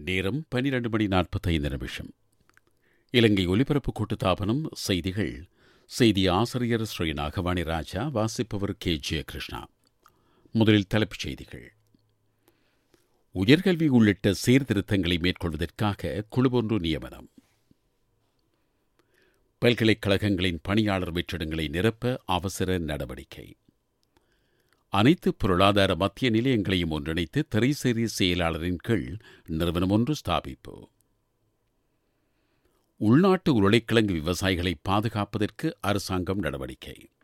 நேரம் பனிரெண்டு மணி நாற்பத்தைந்து நிமிஷம் இலங்கை ஒலிபரப்பு கூட்டுத்தாபனம் செய்திகள் செய்தி ஆசிரியர் ஸ்ரீ நாகவாணி ராஜா வாசிப்பவர் கே ஜெயகிருஷ்ணா முதலில் தலைப்புச் செய்திகள் உயர்கல்வி உள்ளிட்ட சீர்திருத்தங்களை மேற்கொள்வதற்காக குழுவொன்று நியமனம் பல்கலைக்கழகங்களின் பணியாளர் வெற்றிடங்களை நிரப்ப அவசர நடவடிக்கை அனைத்து பொருளாதார மத்திய நிலையங்களையும் ஒன்றிணைத்து திரைசேரி செயலாளரின் கீழ் நிறுவனம் ஒன்று ஸ்தாபிப்பு உள்நாட்டு உருளைக்கிழங்கு விவசாயிகளை பாதுகாப்பதற்கு அரசாங்கம் நடவடிக்கை